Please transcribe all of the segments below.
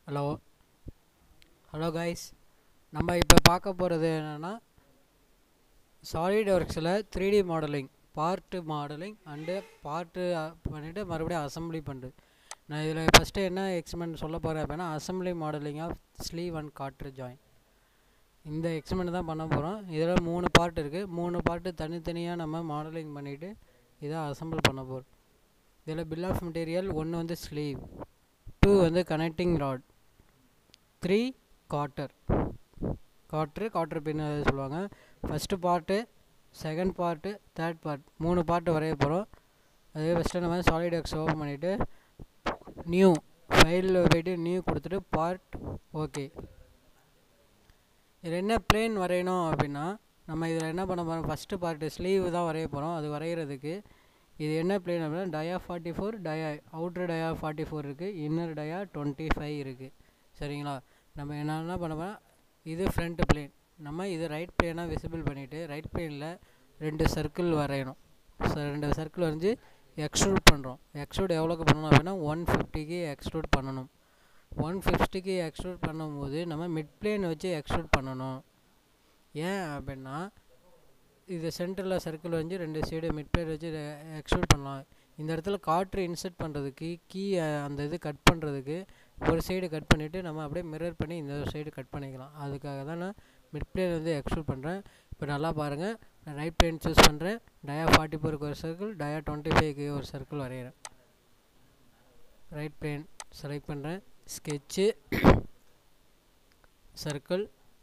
hello hello guys நம்ம இப்போ பார்க்க போகிறது என்னென்னா சாலிட் ஒர்க்ஸில் three D modelling part modelling and part பண்ணிவிட்டு மறுபடியும் அசம்பிளி பண்ணுறது நான் இதில் ஃபஸ்ட்டு என்ன எக்ஸ்பெரிமெண்ட் சொல்ல போகிறேன் அப்படின்னா assembly modelling of sleeve and cotter join இந்த எக்ஸ்பெரிமெண்ட் தான் பண்ண போகிறோம் இதில் மூணு பார்ட் இருக்குது மூணு பார்ட்டு தனித்தனியாக நம்ம மாடலிங் பண்ணிவிட்டு இதை அசம்பிள் பண்ண போகிறோம் இதில் பில் ஆஃப் மெட்டீரியல் ஒன்று வந்து ஸ்லீவ் டூ வந்து connecting rod three cotter cotter cotter pin சொல்லுவாங்க first part second part third part மூணு பார்ட்டு வரைய போகிறோம் அதே ஃபஸ்ட்டு நம்ம சாலிட் எக்ஸ் ஓப்பன் பண்ணிவிட்டு நியூ ஃபைலில் போய்ட்டு நியூ கொடுத்துட்டு பார்ட் ஓகே இதில் என்ன பிளேன் வரையணும் அப்படின்னா நம்ம இதில் என்ன பண்ண போகிறோம் ஃபஸ்ட்டு பார்ட்டு ஸ்லீவ் தான் வரைய போகிறோம் அது வரைகிறதுக்கு இது என்ன பிளேன் அப்படின்னா dia forty four dia outer dia forty four இருக்குது இன்னர் டயா டுவெண்ட்டி ஃபைவ் இருக்குது சரிங்களா நம்ம என்னென்ன பண்ண போகிறோம் இது ஃப்ரண்ட் பிளேன் நம்ம இது ரைட் பிளேனாக விசிபிள் பண்ணிவிட்டு ரைட் பிளேனில் ரெண்டு சர்க்கிள் வரையணும் ஸோ ரெண்டு சர்க்கிள் வரைஞ்சி எக்ஸ்ட்ரூட் பண்ணுறோம் எக்ஸ்ட்ரூட் எவ்வளோக்கு பண்ணணும் அப்படின்னா ஒன் ஃபிஃப்டிக்கு எக்ஸ்ட்ரூட் பண்ணணும் ஒன் ஃபிஃப்டிக்கு எக்ஸ்ட்ரூட் பண்ணும்போது நம்ம மிட் பிளேன் வச்சு எக்ஸ்ட்ரூட் பண்ணணும் ஏன் அப்படின்னா இது சென்டரில் சர்க்கிள் வச்சு ரெண்டு சைடு மிட் பிளேன் வச்சு எக்ஸ்ட்ரூட் பண்ணலாம் இந்த இடத்துல காற்று இன்சர்ட் பண்ணுறதுக்கு கீ அந்த இது கட் பண்ணுறதுக்கு ஒரு சைடு கட் பண்ணிவிட்டு நம்ம அப்படியே மிரர் பண்ணி இந்த சைடு கட் பண்ணிக்கலாம் அதுக்காக தான் நான் மிட் பிளேன் வந்து எக்ஸ்ட்ரூட் பண்ணுறேன் இப்போ நல்லா பாருங்கள் நான் ரைட் பிளேன் சூஸ் பண்ணுறேன் டயா ஃபார்ட்டி ஃபோருக்கு ஒரு சர்க்கிள் டயா டுவெண்ட்டி ஃபைவ்க்கு ஒரு சர்க்கிள் வரைகிறேன் ரைட் பிளேன் செலக்ட் பண்ணுறேன் ஸ்கெட்சு சர்க்கிள்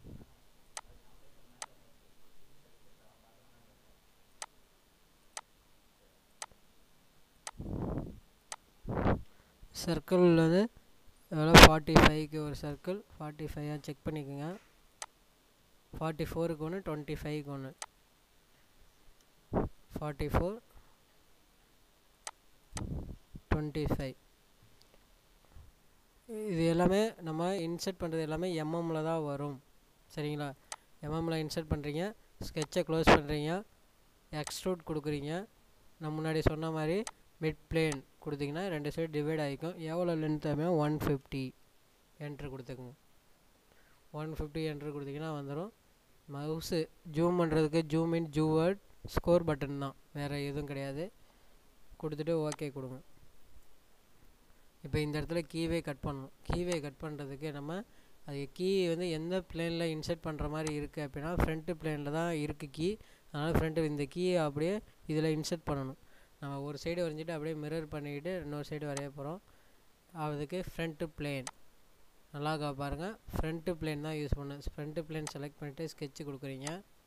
சர்க்கிள் வந்து எவ்வளோ ஃபார்ட்டி ஃபைவ்க்கு ஒரு சர்க்கிள் ஃபார்ட்டி ஃபைவாக செக் பண்ணிக்கோங்க ஃபார்ட்டி ஃபோருக்கு ஒன்று டுவெண்ட்டி ஃபைவ்க்கு ஒன்று ஃபார்ட்டி ஃபோர் டுவெண்ட்டி ஃபைவ் இது எல்லாமே நம்ம இன்சர்ட் பண்ணுறது எல்லாமே எம்எம்மில் தான் வரும் சரிங்களா எம்எம்மில் இன்சர்ட் பண்ணுறீங்க ஸ்கெட்சை க்ளோஸ் பண்ணுறீங்க எக்ஸ்ட்ரூட் கொடுக்குறீங்க நான் முன்னாடி சொன்ன மாதிரி மிட் பிளேன் கொடுத்தீங்கன்னா ரெண்டு சைடு டிவைட் ஆகிக்கும் எவ்வளோ லென்த் அப்படின்னா ஒன் ஃபிஃப்டி என்ட்ரு கொடுத்துக்குங்க ஒன் ஃபிஃப்டி என்ட்ரு கொடுத்தீங்கன்னா வந்துடும் மவுஸு ஜூம் பண்ணுறதுக்கு ஜூம் இன் ஜூவர்ட் ஸ்கோர் பட்டன் தான் வேறு எதுவும் கிடையாது கொடுத்துட்டு ஓகே கொடுங்க இப்போ இந்த இடத்துல கீவே கட் பண்ணணும் கீவே கட் பண்ணுறதுக்கு நம்ம அது கீ வந்து எந்த பிளேனில் இன்சர்ட் பண்ணுற மாதிரி இருக்குது அப்படின்னா ஃப்ரண்ட்டு பிளேனில் தான் இருக்குது கீ அதனால் ஃப்ரண்ட்டு இந்த கீயை அப்படியே இதில் இன்சர்ட் பண்ணணும் நம்ம ஒரு சைடு வரைஞ்சிட்டு அப்படியே மிரர் பண்ணிக்கிட்டு இன்னொரு சைடு வரைய போகிறோம் அதுக்கு ஃப்ரண்ட்டு பிளேன் நல்லா பாருங்கள் ஃப்ரண்ட்டு பிளேன் தான் யூஸ் பண்ணேன் ஃப்ரண்ட்டு பிளேன் செலக்ட் பண்ணிவிட்டு ஸ்கெட்சு கொடுக்குறீங்க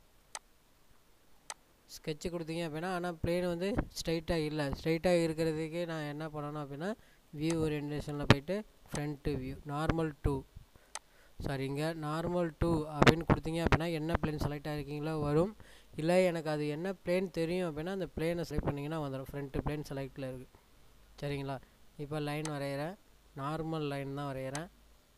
ஸ்கெட்சு கொடுத்தீங்க அப்படின்னா ஆனால் பிளேன் வந்து ஸ்ட்ரைட்டாக இல்லை ஸ்ட்ரைட்டாக இருக்கிறதுக்கு நான் என்ன பண்ணணும் அப்படின்னா வியூ ஓரியன்டேஷனில் போயிட்டு front view normal to sorry இங்கே நார்மல் டூ அப்படின்னு கொடுத்தீங்க அப்படின்னா என்ன பிளேன் செலக்ட் ஆகிருக்கீங்களோ வரும் இல்லை எனக்கு அது என்ன பிளேன் தெரியும் அப்படின்னா அந்த பிளேனை செலக்ட் பண்ணிங்கன்னா வந்துடும் ஃப்ரண்ட்டு பிளேன் செலக்டில் இருக்குது சரிங்களா இப்போ லைன் வரைகிறேன் நார்மல் லைன் தான் வரைகிறேன்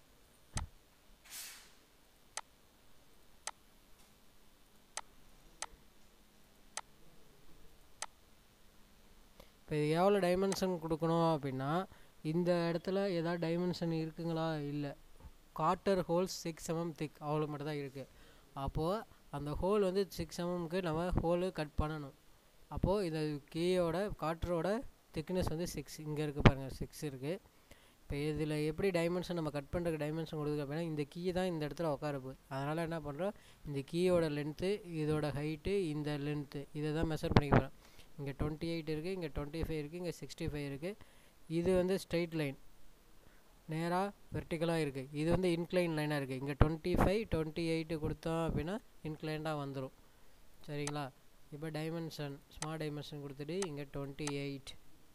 இப்போ இது எவ்வளோ டைமென்ஷன் கொடுக்கணும் அப்படின்னா இந்த இடத்துல ஏதாவது டைமென்ஷன் இருக்குங்களா இல்லை cotter holes six mm thick அவ்வளோ மட்டும் தான் இருக்குது அப்போது அந்த ஹோல் வந்து சிக்ஸ் எம்எம்க்கு நம்ம ஹோலு கட் பண்ணணும் அப்போது இந்த கீயோட காட்டரோட திக்னஸ் வந்து சிக்ஸ் இங்கே இருக்குது பாருங்கள் சிக்ஸ் இருக்குது இப்போ இதில் எப்படி டைமென்ஷன் நம்ம கட் பண்ணுறதுக்கு டைமென்ஷன் கொடுக்குது அப்படின்னா இந்த கீ தான் இந்த இடத்துல உட்காரப்போகுது அதனால் என்ன பண்ணுறோம் இந்த கீயோட லென்த்து இதோட ஹைட்டு இந்த லென்த்து இதை தான் மெஷர் பண்ணிக்கிறோம் இங்கே டுவெண்ட்டி எயிட் இருக்குது இங்கே டுவெண்ட்டி ஃபைவ் இருக்குது இங்கே சிக்ஸ்டி ஃபைவ் இருக்குது இது வந்து ஸ்ட்ரெயிட் லைன் நேராக வெர்டிக்கலாக இருக்குது இது வந்து இன்க்ளைன் லைனாக இருக்குது இங்கே டுவெண்ட்டி ஃபைவ் டுவெண்ட்டி எயிட்டு கொடுத்தோம் அப்படின்னா இன்க்ளைண்டாக வந்துடும் சரிங்களா இப்போ டைமென்ஷன் ஸ்மால் டைமென்ஷன் கொடுத்துட்டு இங்கே டுவெண்ட்டி எயிட்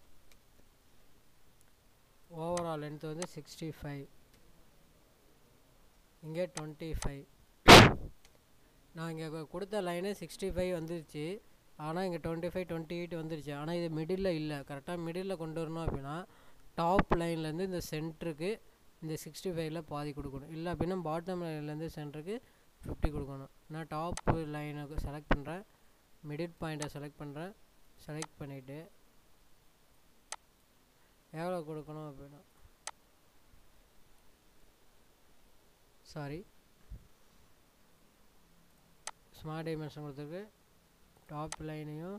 ஓவரால் லென்த் வந்து சிக்ஸ்டி ஃபைவ் இங்கே டுவெண்ட்டி ஃபைவ் நான் இங்கே கொடுத்த லைனு சிக்ஸ்டி ஃபைவ் வந்துருச்சு ஆனால் இங்கே டுவெண்ட்டி ஃபைவ் டுவெண்ட்டி எயிட் வந்துருச்சு ஆனால் இது மிடில் இல்லை கரெக்டாக மிடில் கொண்டு வரணும் அப்படின்னா டாப் லைன்லேருந்து இந்த சென்டருக்கு இந்த சிக்ஸ்டி ஃபைவ்ல பாதி கொடுக்கணும் இல்லை அப்படின்னா பாட்டம் லைன்லேருந்து சென்டருக்கு ஃபிஃப்டி கொடுக்கணும் நான் டாப் லைனுக்கு செலக்ட் பண்ணுறேன் மிடில் பாயிண்ட்டை செலக்ட் பண்ணுறேன் செலக்ட் பண்ணிவிட்டு எவ்வளோ கொடுக்கணும் அப்படின்னா சாரி ஸ்மார்ட் டைமென்ஷன் கொடுத்துருக்கு டாப் லைனையும்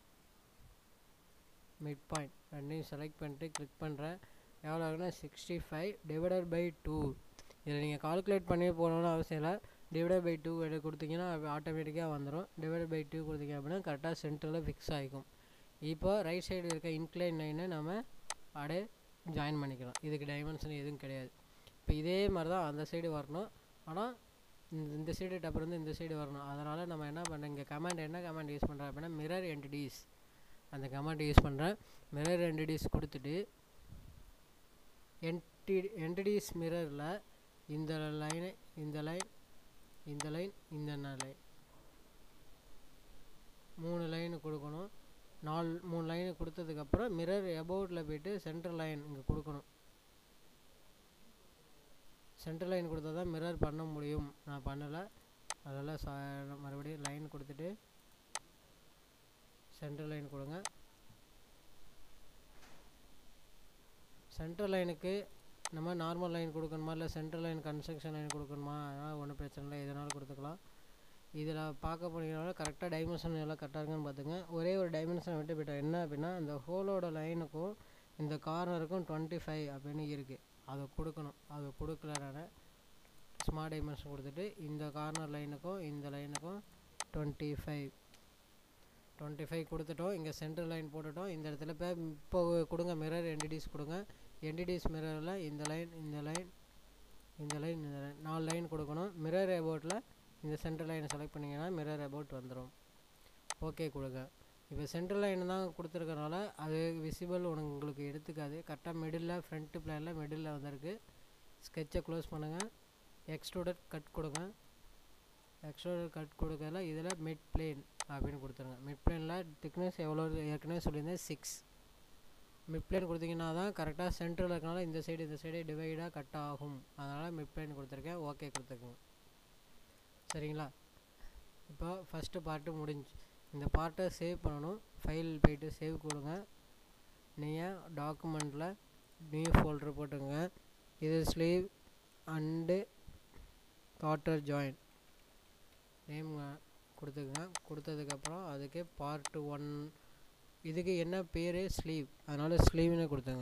மிட் பாயிண்ட் ரெண்டையும் செலக்ட் பண்ணிட்டு கிளிக் பண்ணுறேன் எவ்வளோ ஆகுனா sixty five divided by two இதில் நீங்கள் கால்குலேட் பண்ணி போகணுன்னு அவசியம் இல்லை டிவைடட் பை டூ எடுத்து கொடுத்தீங்கன்னா ஆட்டோமேட்டிக்காக வந்துடும் டிவைடட் பை டூ கொடுத்தீங்க அப்படின்னா கரெக்டாக சென்டரில் ஃபிக்ஸ் ஆகிக்கும் இப்போ ரைட் சைடு இருக்க இன்க்ளைன் லைனை நம்ம அப்படியே ஜாயின் பண்ணிக்கலாம் இதுக்கு டைமென்ஷன் எதுவும் கிடையாது இப்போ இதே மாதிரி தான் அந்த சைடு வரணும் ஆனால் இந்த இந்த சைடு டப்பர் வந்து இந்த சைடு வரணும் அதனால் நம்ம என்ன பண்ணுறோம் இங்கே கமாண்ட் என்ன கமாண்ட் யூஸ் பண்ணுறோம் அப்படின்னா மிரர் என்டிடிஸ் அந்த கமாண்ட் யூஸ் பண்ணுறேன் மிரர் என்டிடிஸ் கொடுத்துட்டு என்டி என்டிடிஸ் மிரரில் இந்த லைனை இந்த லைன் இந்த லைன் இந்த லைன் மூணு லைனு கொடுக்கணும் நாலு மூணு லைனு கொடுத்ததுக்கப்புறம் மிரர் எபவுட்டில் போயிட்டு சென்டர் லைன் இங்கே கொடுக்கணும் சென்டர் லைன் கொடுத்தா தான் மிரர் பண்ண முடியும் நான் பண்ணலை அதெல்லாம் சா மறுபடியும் லைன் கொடுத்துட்டு சென்டர் லைன் கொடுங்க சென்டர் லைனுக்கு நம்ம நார்மல் லைன் கொடுக்கணுமா இல்லை சென்டர் லைன் கன்ஸ்ட்ரக்ஷன் லைன் கொடுக்கணுமா அதனால் ஒன்றும் பிரச்சனை இல்லை எதனாலும் கொடுத்துக்கலாம் இதில் பார்க்க போனீங்கனால கரெக்டாக டைமென்ஷன் எல்லாம் கரெக்டாக இருக்குன்னு பார்த்துங்க ஒரே ஒரு டைமென்ஷனை விட்டு போயிட்டோம் என்ன அப்படின்னா இந்த ஹோலோட லைனுக்கும் இந்த கார்னருக்கும் டுவெண்ட்டி ஃபைவ் அப்படின்னு இருக்குது அதை கொடுக்கணும் அதை கொடுக்கல நான் ஸ்மார்ட் டைமென்ஷன் கொடுத்துட்டு இந்த கார்னர் லைனுக்கும் இந்த லைனுக்கும் டுவெண்ட்டி ஃபைவ் டுவெண்ட்டி ஃபைவ் கொடுத்துட்டோம் இங்கே சென்டர் லைன் போட்டுட்டோம் இந்த இடத்துல இப்போ இப்போ கொடுங்க மிரர் என்டிடிஸ் கொடுங்க என்டிடிஸ் மிரரில் இந்த லைன் இந்த லைன் இந்த லைன் இந்த லைன் நாலு லைன் கொடுக்கணும் மிரர் அபவுட்டில் இந்த சென்டர் லைனை செலக்ட் பண்ணிங்கன்னா மிரர் அபவுட் வந்துடும் ஓகே கொடுங்க இப்போ சென்டர் லைன் தான் கொடுத்துருக்கறனால அது விசிபிள் உங்களுக்கு எடுத்துக்காது கரெக்டாக மிடில் ஃப்ரண்ட்டு பிளானில் மிடில் வந்திருக்கு ஸ்கெட்சை க்ளோஸ் பண்ணுங்கள் எக்ஸ்ட்ரூடட் கட் கொடுங்க எக்ஸ்ட்ரூடட் கட் கொடுக்கறதுல இதில் மிட் பிளேன் அப்படின்னு கொடுத்துருங்க மிட் பிளேனில் திக்னஸ் எவ்வளோ ஏற்கனவே சொல்லியிருந்தேன் சிக்ஸ் மிட் பிளேன் கொடுத்தீங்கன்னா தான் கரெக்டாக சென்டரில் இருக்கனால இந்த சைடு இந்த சைடு டிவைடாக கட் ஆகும் அதனால் மிட் பிளேன் கொடுத்துருக்கேன் ஓகே கொடுத்துருக்குங்க சரிங்களா இப்போ ஃபஸ்ட்டு பார்ட்டு முடிஞ்சு இந்த பார்ட்டை சேவ் பண்ணணும் ஃபைல் போயிட்டு சேவ் கொடுங்க நீங்கள் டாக்குமெண்ட்டில் நியூ ஃபோல்டர் போட்டுங்க இது sleeve and cotter join name கொடுத்துக்குங்க கொடுத்ததுக்கப்புறம் அதுக்கு பார்ட்டு ஒன் இதுக்கு என்ன பேர் ஸ்லீவ் அதனால் ஸ்லீவ்னு கொடுத்துங்க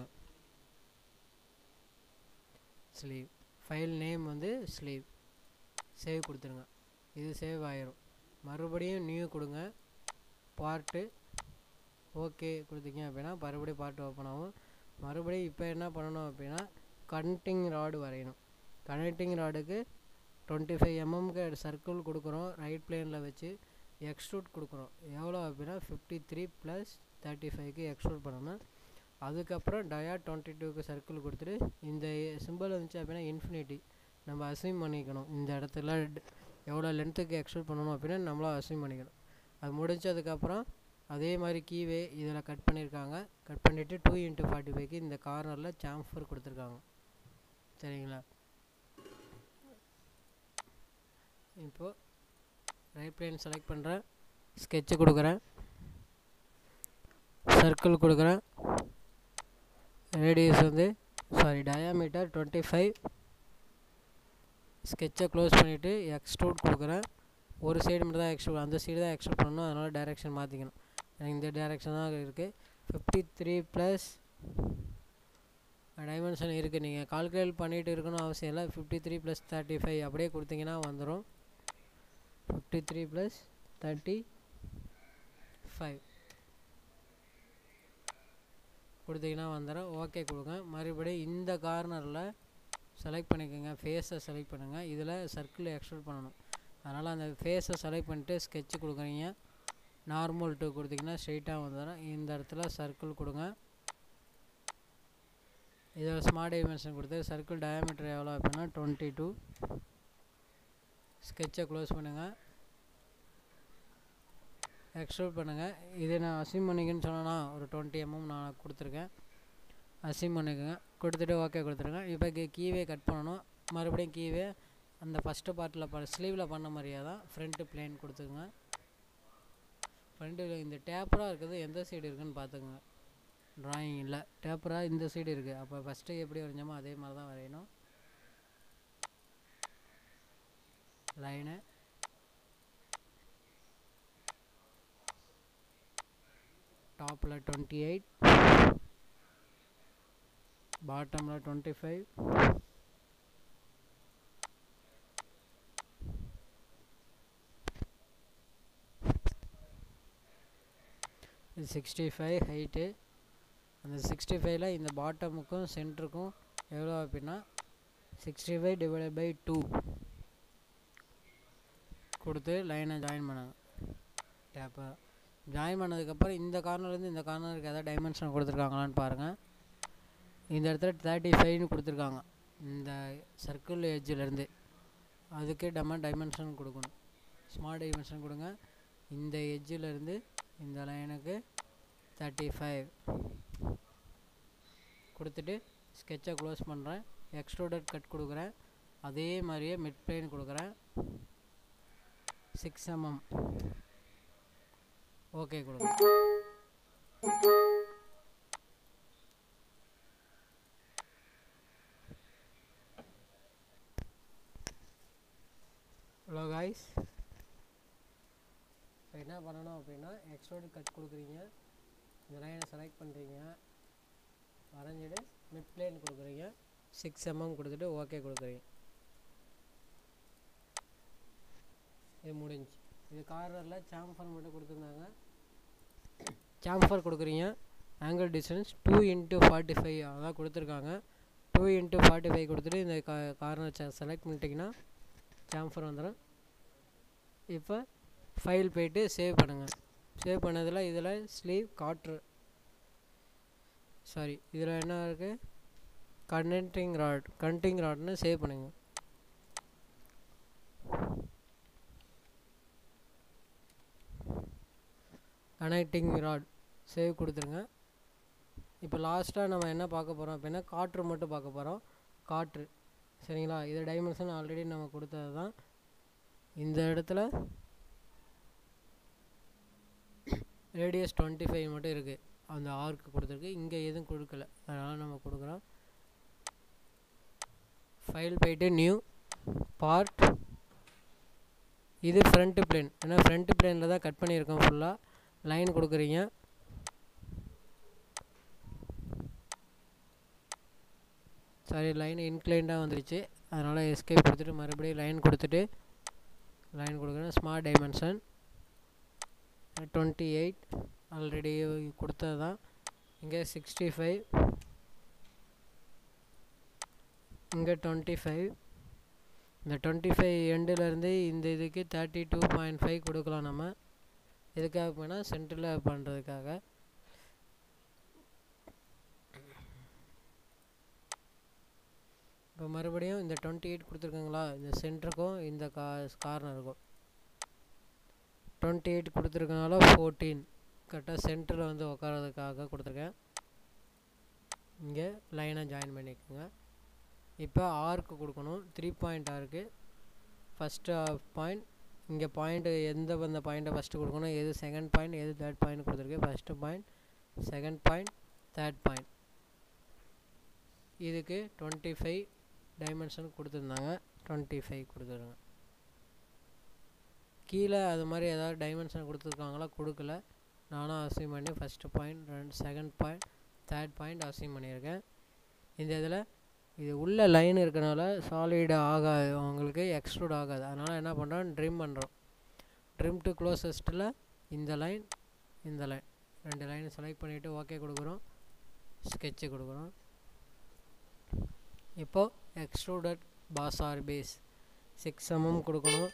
ஸ்லீவ் ஃபைல் நேம் வந்து ஸ்லீவ் சேவ் கொடுத்துருங்க இது சேவ் ஆயிரும் மறுபடியும் நியூ கொடுங்க பார்ட்டு ஓகே கொடுத்தீங்க அப்படின்னா மறுபடியும் பார்ட்டு ஓப்பன் ஆகும் மறுபடியும் இப்போ என்ன பண்ணணும் அப்படின்னா கனெக்டிங் ராடு வரையணும் கனெக்டிங் ராடுக்கு டுவெண்ட்டி ஃபைவ் எம்எம்க்கு சர்க்கிள் கொடுக்குறோம் ரைட் பிளேனில் வச்சு எக்ஸ்ட்ரூட் கொடுக்குறோம் எவ்வளோ அப்படின்னா ஃபிஃப்டி த்ரீ ப்ளஸ் தேர்ட்டி ஃபைவ்க்கு எக்ஸ்ட்ரூட் பண்ணணும் அதுக்கப்புறம் டயா டுவெண்ட்டி டூக்கு சர்க்கிள் கொடுத்துட்டு இந்த சிம்பிள் வந்துச்சு அப்படின்னா இன்ஃபினிட்டி நம்ம அசைன் பண்ணிக்கணும் இந்த இடத்துல எவ்வளோ லென்த்துக்கு எக்ஸ்ட்ரூட் பண்ணணும் அப்படின்னா நம்மளும் அசைன் பண்ணிக்கணும் அது முடிஞ்சதுக்கப்புறம் அதே மாதிரி கீவே இதில் கட் பண்ணியிருக்காங்க கட் பண்ணிவிட்டு டூ இன்ட்டு ஃபார்ட்டி ஃபைவ்க்கு இந்த கார்னரில் சாம்ஃபர் கொடுத்துருக்காங்க சரிங்களா இப்போது ரைட் பிளேன் செலக்ட் பண்ணுறேன் ஸ்கெட்சு கொடுக்குறேன் சர்க்கிள் கொடுக்குறேன் ரேடியஸ் வந்து சாரி டயாமீட்டர் டுவெண்ட்டி ஃபைவ் ஸ்கெட்சை க்ளோஸ் பண்ணிவிட்டு எக்ஸ்ட்ரூட் கொடுக்குறேன் ஒரு சைடு மட்டும் தான் எக்ஸ்ட்ரூட் அந்த சைடு தான் எக்ஸ்ட்ரூட் பண்ணணும் அதனால் டைரெக்ஷன் மாற்றிக்கணும் எனக்கு இந்த டைரெக்ஷன் தான் இருக்குது ஃபிஃப்டி த்ரீ ப்ளஸ் டைமென்ஷன் இருக்குது நீங்கள் கால்குலேட் பண்ணிகிட்டு இருக்கணும் அவசியம் இல்லை fifty three plus thirty five அப்படியே கொடுத்தீங்கன்னா வந்துடும் fifty three plus thirty five கொடுத்தீங்கன்னா வந்துடும் ஓகே கொடுங்க மறுபடியும் இந்த கார்னரில் செலக்ட் பண்ணிக்கோங்க ஃபேஸை செலக்ட் பண்ணுங்கள் இதில் சர்க்கிள் எக்ஸ்ட்ரூட் பண்ணணும் அதனால் அந்த ஃபேஸை செலக்ட் பண்ணிட்டு ஸ்கெட்சு கொடுக்குறீங்க நார்மல் டூ கொடுத்தீங்கன்னா ஸ்ட்ரெயிட்டாக வந்துடும் இந்த இடத்துல சர்க்கிள் கொடுங்க இதில் ஸ்மார்ட் டைமென்ஷன் கொடுத்து சர்க்கிள் டயாமீட்டர் எவ்வளோ அப்படின்னா டுவெண்ட்டி டூ ஸ்கெட்சை க்ளோஸ் பண்ணுங்கள் எக்ஸ்ட்ரூட் பண்ணுங்கள் இது நான் அசிம் பண்ணிக்கன்னு சொன்னேன்னா ஒரு டுவெண்ட்டி எம்எம் நான் கொடுத்துருக்கேன் அசிம் பண்ணிக்கோங்க கொடுத்துட்டு ஓகே கொடுத்துருங்க இப்போ கீவே கட் பண்ணணும் மறுபடியும் கீவே அந்த ஃபஸ்ட்டு பார்ட்டில் ப ஸ்லீவில் பண்ண மாதிரியே தான் ஃப்ரண்ட்டு பிளேன் கொடுத்துக்குங்க ஃப்ரண்ட்டு இந்த டேப்பராக இருக்கிறது எந்த சைடு இருக்குதுன்னு பார்த்துக்குங்க ட்ராயிங் இல்லை டேப்பராக இந்த சைடு இருக்குது அப்போ ஃபஸ்ட்டு எப்படி வரைஞ்சோமோ அதே மாதிரி தான் வரையணும் லைனு டாப்பில் டுவெண்ட்டி எயிட் பாட்டமில் டுவெண்ட்டி ஃபைவ் இது சிக்ஸ்டி ஃபைவ் ஹைட்டு அந்த சிக்ஸ்டி ஃபைவ்ல இந்த பாட்டமுக்கும் சென்டருக்கும் எவ்வளோ அப்படின்னா sixty five divided by two கொடுத்து லைனை ஜாயின் பண்ணாங்க டேப்பை ஜாயின் பண்ணதுக்கப்புறம் இந்த கார்னர்லேருந்து இந்த கார்னருக்கு எதாவது டைமென்ஷன் கொடுத்துருக்காங்களான்னு பாருங்கள் இந்த இடத்துல தேர்ட்டி ஃபைவ்னு கொடுத்துருக்காங்க இந்த சர்க்கிள் எட்ஜிலேருந்து அதுக்கு நம்ம டைமென்ஷன் கொடுக்கணும் ஸ்மால் டைமென்ஷன் கொடுங்க இந்த எட்ஜிலேருந்து இந்த லைனுக்கு தேர்ட்டி ஃபைவ் கொடுத்துட்டு ஸ்கெட்சை க்ளோஸ் பண்ணுறேன் எக்ஸ்ட்ரூடட் கட் கொடுக்குறேன் அதே மாதிரியே மிட் பிளேன் கொடுக்குறேன் சிக்ஸ் எம்எம் ஓகே கொடுங்க ஹலோ காய்ஸ் இப்போ என்ன பண்ணணும் அப்படின்னா எக்ஸ்ட்ரோடு கட் கொடுக்குறீங்க இந்த லைனை செலக்ட் பண்ணுறீங்க வரைஞ்சிட்டு மிட் பிளேன் கொடுக்குறீங்க சிக்ஸ் எம்எம் கொடுத்துட்டு ஓகே கொடுக்குறீங்க இது முடிஞ்சு இது கார்னரில் சாம்ஃபர் மட்டும் கொடுத்துருந்தாங்க சாம்ஃபர் கொடுக்குறீங்க angle distance two into forty five அதான் கொடுத்துருக்காங்க டூ இன்ட்டு ஃபார்ட்டி ஃபைவ் கொடுத்துட்டு இந்த கா கார்னர் செலக்ட் பண்ணிட்டீங்கன்னா சாம்ஃபர் வந்துடும் இப்போ ஃபைல் போயிட்டு சேவ் பண்ணுங்கள் சேவ் பண்ணதில் இதில் ஸ்லீவ் காட்ரு சாரி இதில் என்ன இருக்குது கனெக்டிங் ராட் கனெக்டிங் ராட்னு சேவ் பண்ணுங்க கனெக்டிங் ராட் சேவ் கொடுத்துருங்க இப்போ லாஸ்ட்டாக நம்ம என்ன பார்க்க போகிறோம் அப்படின்னா காற்று மட்டும் பார்க்க போகிறோம் காற்று சரிங்களா இது டைமென்ஷன் ஆல்ரெடி நம்ம கொடுத்தது தான் இந்த இடத்துல ரேடியஸ் டுவெண்ட்டி ஃபைவ் மட்டும் இருக்குது அந்த ஆர்க்கு கொடுத்துருக்கு இங்கே எதுவும் கொடுக்கல அதனால் நம்ம கொடுக்குறோம் ஃபைல் போயிட்டு நியூ பார்ட் இது ஃப்ரண்ட்டு பிளேன் ஏன்னா ஃப்ரண்ட்டு பிளேனில் தான் கட் பண்ணியிருக்கோம் ஃபுல்லாக லைன் கொடுக்குறீங்க சாரி லைன் இன்க்ளைண்டாக வந்துருச்சு அதனால் எஸ்கேப் கொடுத்துட்டு மறுபடியும் லைன் கொடுத்துட்டு லைன் கொடுக்குறேன் smart dimension twenty eight already கொடுத்தது தான் இங்கே சிக்ஸ்டி ஃபைவ் இங்கே டுவெண்ட்டி ஃபைவ் இந்த டுவெண்ட்டி ஃபைவ் எண்டுலேருந்து இந்த இதுக்கு தேர்ட்டி டூ பாயிண்ட் ஃபைவ் கொடுக்கலாம் நம்ம எதுக்காக போனால் சென்டரில் பண்ணுறதுக்காக இப்போ மறுபடியும் இந்த டுவெண்ட்டி எயிட் கொடுத்துருக்காங்களா இந்த சென்டருக்கும் இந்த கா கார்னருக்கும் டுவெண்ட்டி எயிட் கொடுத்துருக்கனால ஃபோர்டீன் கரெக்டாக சென்டரில் வந்து உட்காரதுக்காக கொடுத்துருக்கேன் இங்கே லைனை ஜாயின் பண்ணிக்கோங்க இப்போ ஆர்க்கு கொடுக்கணும் three point arc first point இங்கே பாயிண்ட்டு எந்த அந்த பாயிண்ட்டை ஃபஸ்ட்டு கொடுக்கணும் எது செகண்ட் பாயிண்ட் எது தேர்ட் பாயிண்ட் கொடுத்துருக்கு first point second point third point இதுக்கு டுவெண்ட்டி ஃபைவ் டைமென்ஷன் கொடுத்துருந்தாங்க டுவெண்ட்டி ஃபைவ் கொடுத்துருங்க கீழே அது மாதிரி ஏதாவது டைமென்ஷன் கொடுத்துருக்காங்களா கொடுக்கல நானும் அசீவ் பண்ணி ஃபஸ்ட்டு பாயிண்ட் ரெண்டு second point third point achieve பண்ணியிருக்கேன் இந்த இதில் இது உள்ள லைன் இருக்கனால சாலிட் ஆகாது உங்களுக்கு எக்ஸ்ட்ரூட் ஆகாது அதனால் என்ன பண்ணுறோம் ட்ரிம் பண்ணுறோம் ட்ரிம் டு க்ளோசஸ்ட்டில் இந்த லைன் இந்த லைன் ரெண்டு லைன் செலக்ட் பண்ணிவிட்டு ஓகே கொடுக்குறோம் ஸ்கெட்சு கொடுக்குறோம் இப்போது extruded boss or base six mm கொடுக்கணும்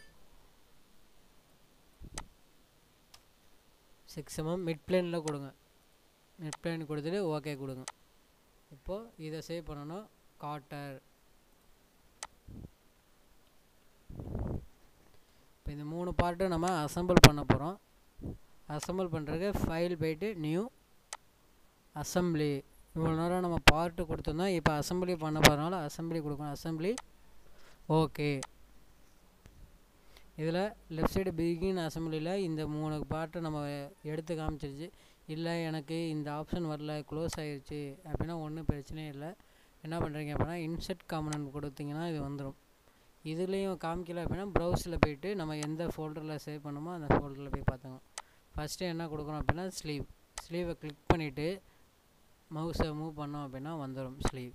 சிக்ஸ் எம்எம் மிட் பிளேனில் கொடுங்க மிட் பிளேன் கொடுத்துட்டு ஓகே கொடுங்க இப்போது இதை சேவ் பண்ணணும் காட்டர் இப்போ இந்த மூணு பார்ட்டும் நம்ம அசம்பிள் பண்ண போகிறோம் அசம்பிள் பண்ணுறதுக்கு ஃபைல் போயிட்டு நியூ அசம்பிளி இவ்வளோ நேரம் நம்ம பார்ட்டு கொடுத்துருந்தோம் இப்போ அசம்பிளி பண்ண போகிறனால அசம்பிளி கொடுக்கணும் அசம்பிளி ஓகே இதில் லெஃப்ட் சைடு பிகின் அசம்பிளியில் இந்த மூணு பார்ட்டை நம்ம எடுத்து காமிச்சிருச்சு இல்லை எனக்கு இந்த ஆப்ஷன் வரல க்ளோஸ் ஆயிடுச்சு அப்படின்னா ஒன்றும் பிரச்சனையே இல்லை என்ன பண்ணுறீங்க அப்படின்னா இன்செட் காமனன்ட் கொடுத்தீங்கன்னா இது வந்துடும் இதுலேயும் காமிக்கல அப்படின்னா ப்ரௌஸில் போயிட்டு நம்ம எந்த ஃபோல்டரில் சேவ் பண்ணோமோ அந்த ஃபோல்டரில் போய் பார்த்துக்கணும் ஃபஸ்ட்டு என்ன கொடுக்குறோம் அப்படின்னா ஸ்லீவ் ஸ்லீவை கிளிக் பண்ணிவிட்டு மவுஸை மூவ் பண்ணோம் அப்படின்னா வந்துடும் ஸ்லீவ்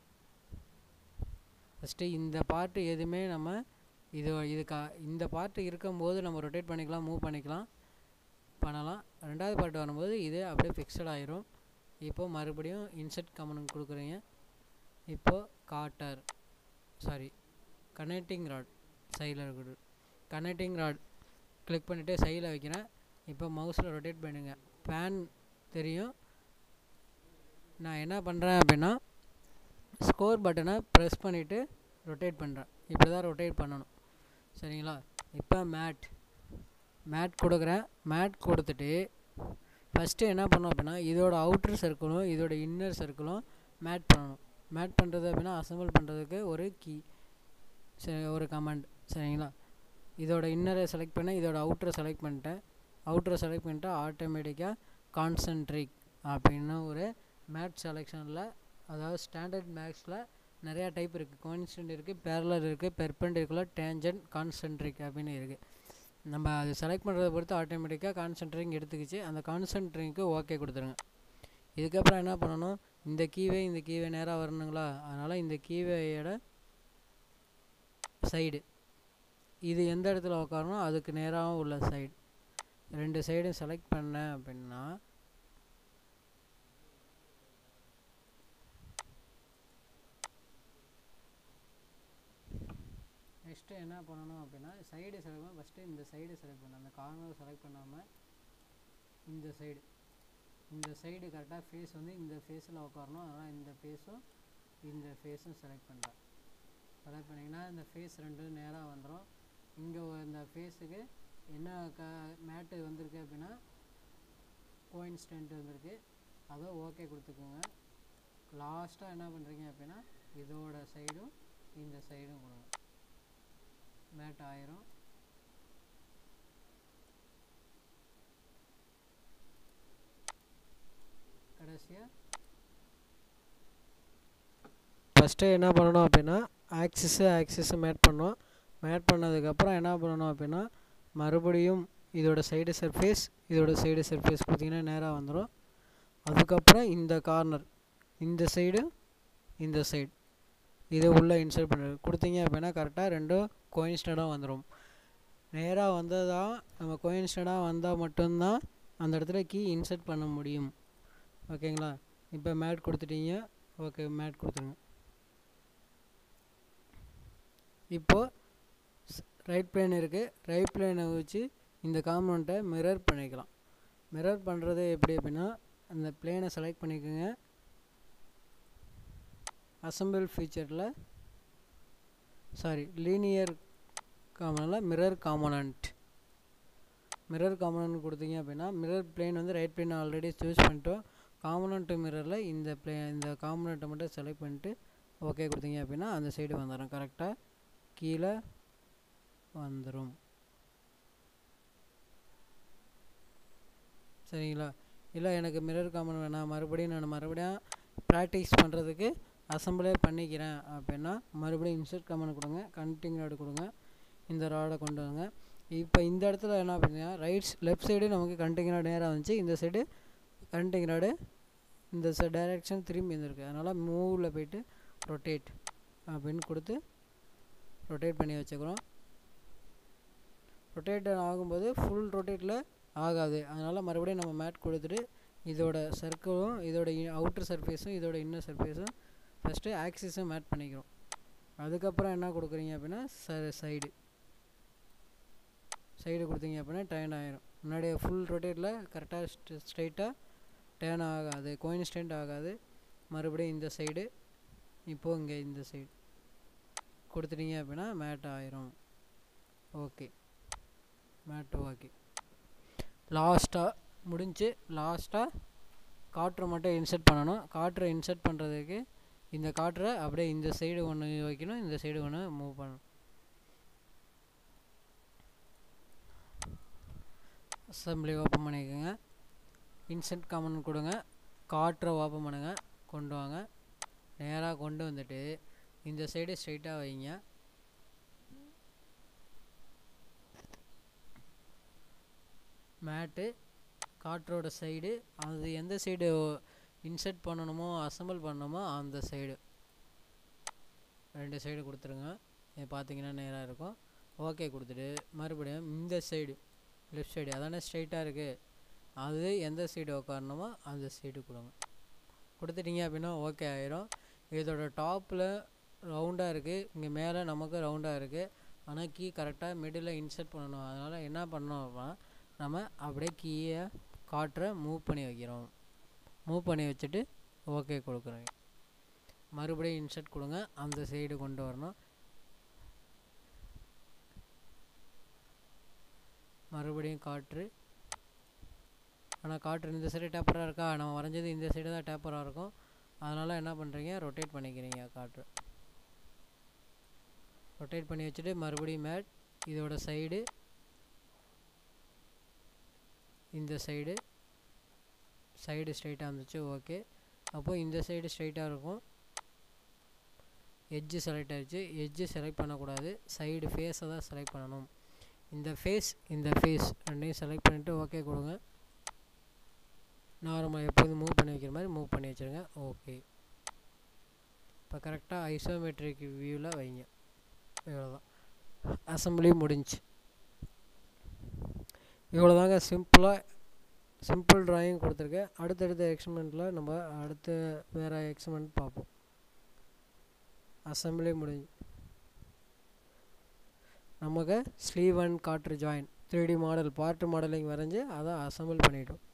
ஃபஸ்ட்டு இந்த பார்ட்டு எதுவுமே நம்ம இது இதுக்கா இந்த பார்ட்டு இருக்கும்போது நம்ம ரொட்டேட் பண்ணிக்கலாம் மூவ் பண்ணிக்கலாம் பண்ணலாம் ரெண்டாவது பார்ட் வரும்போது இது அப்படியே ஃபிக்ஸட் ஆயிரும் இப்போது மறுபடியும் இன்செர்ட் கமெண்ட் கொடுக்குறீங்க இப்போது காட்டர் சாரி கனெக்டிங் ராட் சைடில் இருக்குது கனெக்டிங் ராட் கிளிக் பண்ணிவிட்டு சைடில் வைக்கிறேன் இப்போ மவுஸில் ரொட்டேட் பண்ணுங்க பேன் தெரியும் நான் என்ன பண்ணுறேன் அப்படின்னா ஸ்கோர் பட்டனை ப்ரெஸ் பண்ணிவிட்டு ரொட்டேட் பண்ணுறேன் இப்படி தான் ரொட்டேட் பண்ணணும் சரிங்களா இப்போ மேட் மேட் கொடுக்குறேன் மேட் கொடுத்துட்டு ஃபஸ்ட்டு என்ன பண்ணோம் அப்படின்னா இதோட அவுட்டர் சர்க்கிளும் இதோட இன்னர் சர்க்கிளும் மேட் பண்ணணும் மேட் பண்ணுறது அப்படின்னா அசம்பிள் பண்ணுறதுக்கு ஒரு கீ சரி ஒரு கமாண்ட் சரிங்களா இதோட இன்னரை செலக்ட் பண்ணேன் இதோட அவுட்டரை செலக்ட் பண்ணிட்டேன் அவுட்டரை செலக்ட் பண்ணிட்டா ஆட்டோமேட்டிக்காக கான்சன்ட்ரிக் அப்படின்னு ஒரு மேட் செலெக்ஷனில் அதாவது ஸ்டாண்டர்ட் மேக்ஸில் நிறையா டைப் இருக்குது கான்ஸ்டன்ட் இருக்குது பேரலர் இருக்குது பெர்பெண்டிகுலர் டேஞ்சன்ட் கான்சென்ட்ரிக் அப்படின்னு இருக்குது நம்ம அது செலக்ட் பண்ணுறத பொறுத்து ஆட்டோமேட்டிக்காக கான்சென்ட்ரிங் எடுத்துக்கிச்சு அந்த கான்சென்ட்ரிங்க்கு ஓகே கொடுத்துருங்க இதுக்கப்புறம் என்ன பண்ணணும் இந்த கீவே இந்த கீவே நேராக வரணுங்களா அதனால் இந்த கீவேயோட சைடு இது எந்த இடத்துல உட்காரணும் அதுக்கு நேராகவும் உள்ள சைடு ரெண்டு சைடும் செலக்ட் பண்ணேன் அப்படின்னா நெக்ஸ்ட்டு என்ன பண்ணணும் அப்படின்னா சைடு செலக்ட் பண்ண ஃபஸ்ட்டு இந்த சைடு செலக்ட் பண்ணணும் அந்த கார்னர் செலக்ட் பண்ணாமல் இந்த சைடு இந்த சைடு கரெக்டாக ஃபேஸ் வந்து இந்த ஃபேஸில் உட்காரணும் அதனால் இந்த ஃபேஸும் இந்த ஃபேஸும் செலக்ட் பண்ணுறேன் செலக்ட் பண்ணிங்கன்னா இந்த ஃபேஸ் ரெண்டும் நேராக வந்துடும் இங்கே இந்த ஃபேஸுக்கு என்ன க மேட்டு வந்திருக்கு அப்படின்னா கோயின்ஸ்டன்ட் வந்திருக்கு அதை ஓகே கொடுத்துக்கோங்க லாஸ்ட்டாக என்ன பண்ணுறீங்க அப்படின்னா இதோட சைடும் இந்த சைடும் கொடுங்க மேட் ஆயிரும் கடைசியாக ஃபஸ்ட்டு என்ன பண்ணணும் அப்படின்னா ஆக்சிஸு ஆக்சிஸு மேட் பண்ணோம் மேட் பண்ணதுக்கப்புறம் என்ன பண்ணணும் அப்படின்னா மறுபடியும் இதோட சைடு சர்ஃபேஸ் இதோட சைடு சர்ஃபேஸ் பார்த்திங்கன்னா நேராக வந்துடும் அதுக்கப்புறம் இந்த கார்னர் இந்த சைடு இந்த சைடு இதை உள்ளே இன்சர்ட் பண்ணுறது கொடுத்தீங்க அப்படின்னா கரெக்டாக ரெண்டும் கோயின்ஸ்டடாக வந்துடும் நேராக வந்ததாக நம்ம கோயின்ஸ்டடாக வந்தால் மட்டும்தான் அந்த இடத்துல கீ இன்சர்ட் பண்ண முடியும் ஓகேங்களா இப்போ மேட் கொடுத்துட்டீங்க ஓகே மேட் கொடுத்துருங்க இப்போது ரைட் பிளேன் இருக்குது ரைட் பிளேனை வச்சு இந்த காம்பவுண்ட்டை மிரர் பண்ணிக்கலாம் மிரர் பண்ணுறது எப்படி அப்படின்னா அந்த பிளேனை செலக்ட் பண்ணிக்கோங்க அசம்பிள் ஃபீச்சரில் சாரி லீனியர் காமனில் மிரர் காமனண்ட் மிரர் காமனண்ட் கொடுத்தீங்க அப்படின்னா மிரர் பிளேன் வந்து ரைட் பிளேன் ஆல்ரெடி சூஸ் பண்ணிட்டோம் காமனண்ட் மிரரில் இந்த பிளே இந்த காமனண்ட்டை மட்டும் செலக்ட் பண்ணிட்டு ஓகே கொடுத்தீங்க அப்படின்னா அந்த சைடு வந்துடும் கரெக்டாக கீழே வந்துடும் சரிங்களா இல்லை எனக்கு மிரர் காமன் வேணாம் மறுபடியும் நான் மறுபடியும் ப்ராக்டிஸ் பண்ணுறதுக்கு அசம்பிளே பண்ணிக்கிறேன் அப்படின்னா மறுபடியும் இன்சர்ட் காமன் கொடுங்க கனெக்டிங் ராடு கொடுங்க இந்த ராடை கொண்டு வாங்க இப்போ இந்த இடத்துல என்ன பண்ணீங்கன்னா ரைட்ஸ் லெஃப்ட் சைடு நமக்கு கனெக்டிங் ராடு நேராக வந்துச்சு இந்த சைடு கனெக்டிங் ராடு இந்த ச டைரெக்ஷன் திரும்பி இருந்திருக்கு அதனால் மூவில் போயிட்டு ரொட்டேட் அப்படின்னு கொடுத்து ரொட்டேட் பண்ணி வச்சுக்கிறோம் ரொட்டேட் ஆகும்போது ஃபுல் ரொட்டேட்டில் ஆகாது அதனால் மறுபடியும் நம்ம மேட் கொடுத்துட்டு இதோட சர்க்கிளும் இதோட அவுட்டர் சர்ஃபேஸும் இதோட இன்னர் சர்ஃபேஸும் ஃபஸ்ட்டு ஆக்சிஸும் மேட் பண்ணிக்கிறோம் அதுக்கப்புறம் என்ன கொடுக்குறீங்க அப்படின்னா ச சைடு சைடு கொடுத்தீங்க அப்படின்னா டேர்ன் ஆகிரும் முன்னாடி ஃபுல் ரொட்டேட்டில் கரெக்டாக ஸ்ட்ரைட்டாக டேர்ன் ஆகாது கோயின்ஸ்டன்ட் ஆகாது மறுபடியும் இந்த சைடு இப்போது இங்கே இந்த சைடு கொடுத்துட்டீங்க அப்படின்னா மேட் ஆயிரும் ஓகே மேட் ஓகே லாஸ்ட்டாக முடிஞ்சு லாஸ்ட்டாக காற்றை மட்டும் இன்சர்ட் பண்ணணும் காற்றை இன்சர்ட் பண்ணுறதுக்கு இந்த காற்றை அப்படியே இந்த சைடு ஒன்று வைக்கணும் இந்த சைடு ஒன்று மூவ் பண்ணணும் அசம்பிளி ஓப்பன் பண்ணிக்கோங்க இன்சென்ட் காமன் கொடுங்க காற்றை ஓப்பன் பண்ணுங்க கொண்டு வாங்க நேராக கொண்டு வந்துட்டு இந்த சைடு ஸ்ட்ரைட்டாக வைங்க மேட்டு காற்றோட சைடு அது எந்த சைடு இன்செர்ட் பண்ணணுமோ அசம்பிள் பண்ணணுமோ அந்த சைடு ரெண்டு சைடு கொடுத்துருங்க இது பார்த்தீங்கன்னா நேராக இருக்கும் ஓகே கொடுத்துட்டு மறுபடியும் இந்த சைடு லெஃப்ட் சைடு அதானே ஸ்ட்ரைட்டாக இருக்குது அது எந்த சைடு உட்காரணுமோ அந்த சைடு கொடுங்க கொடுத்துட்டீங்க அப்படின்னா ஓகே ஆயிரும் இதோட டாப்பில் ரவுண்டாக இருக்குது இங்கே மேலே நமக்கு ரவுண்டாக இருக்குது ஆனால் கீ கரெக்டாக மிடில் இன்சர்ட் பண்ணணும் அதனால் என்ன பண்ணோம் அப்படின்னா நம்ம அப்படியே கீயை காற்றை மூவ் பண்ணி வைக்கிறோம் மூவ் பண்ணி வச்சுட்டு ஓகே கொடுக்குறோங்க மறுபடியும் இன்சர்ட் கொடுங்க அந்த சைடு கொண்டு வரணும் மறுபடியும் காற்று ஆனால் காற்று இந்த சைடு டேப்பராக இருக்கா நம்ம வரைஞ்சது இந்த சைடு தான் டேப்பராக இருக்கும் அதனால் என்ன பண்ணுறீங்க ரொட்டேட் பண்ணிக்கிறீங்க காற்று ரொட்டேட் பண்ணி வச்சுட்டு மறுபடியும் மேட் இதோட சைடு இந்த சைடு சைடு ஸ்ட்ரைட்டாக இருந்துச்சு ஓகே அப்போது இந்த சைடு ஸ்ட்ரைட்டாக இருக்கும் எட்ஜு செலக்ட் ஆகிடுச்சு எட்ஜு செலக்ட் பண்ணக்கூடாது சைடு ஃபேஸை தான் செலக்ட் பண்ணணும் இந்த ஃபேஸ் இந்த ஃபேஸ் ரெண்டையும் செலக்ட் பண்ணிவிட்டு ஓகே கொடுங்க நார்மல் எப்போதும் மூவ் பண்ணி வைக்கிற மாதிரி மூவ் பண்ணி வச்சுருங்க ஓகே இப்போ கரெக்டாக ஐசோமெட்ரிக் வியூவில் வைங்க இவ்வளோதான் அசம்பிளி முடிஞ்சு இவ்வளோதாங்க சிம்பிளாக சிம்பிள் ட்ராயிங் கொடுத்துருக்கேன் அடுத்தடுத்த எக்ஸ்பெரிமெண்ட்டில் நம்ம அடுத்த வேறு எக்ஸ்பெரிமெண்ட் பார்ப்போம் அசம்பிளி முடிஞ்சு நமக்கு sleeve and cotter join three D model part modelling வரைஞ்சி அதை அசம்பிள் பண்ணிட்டோம்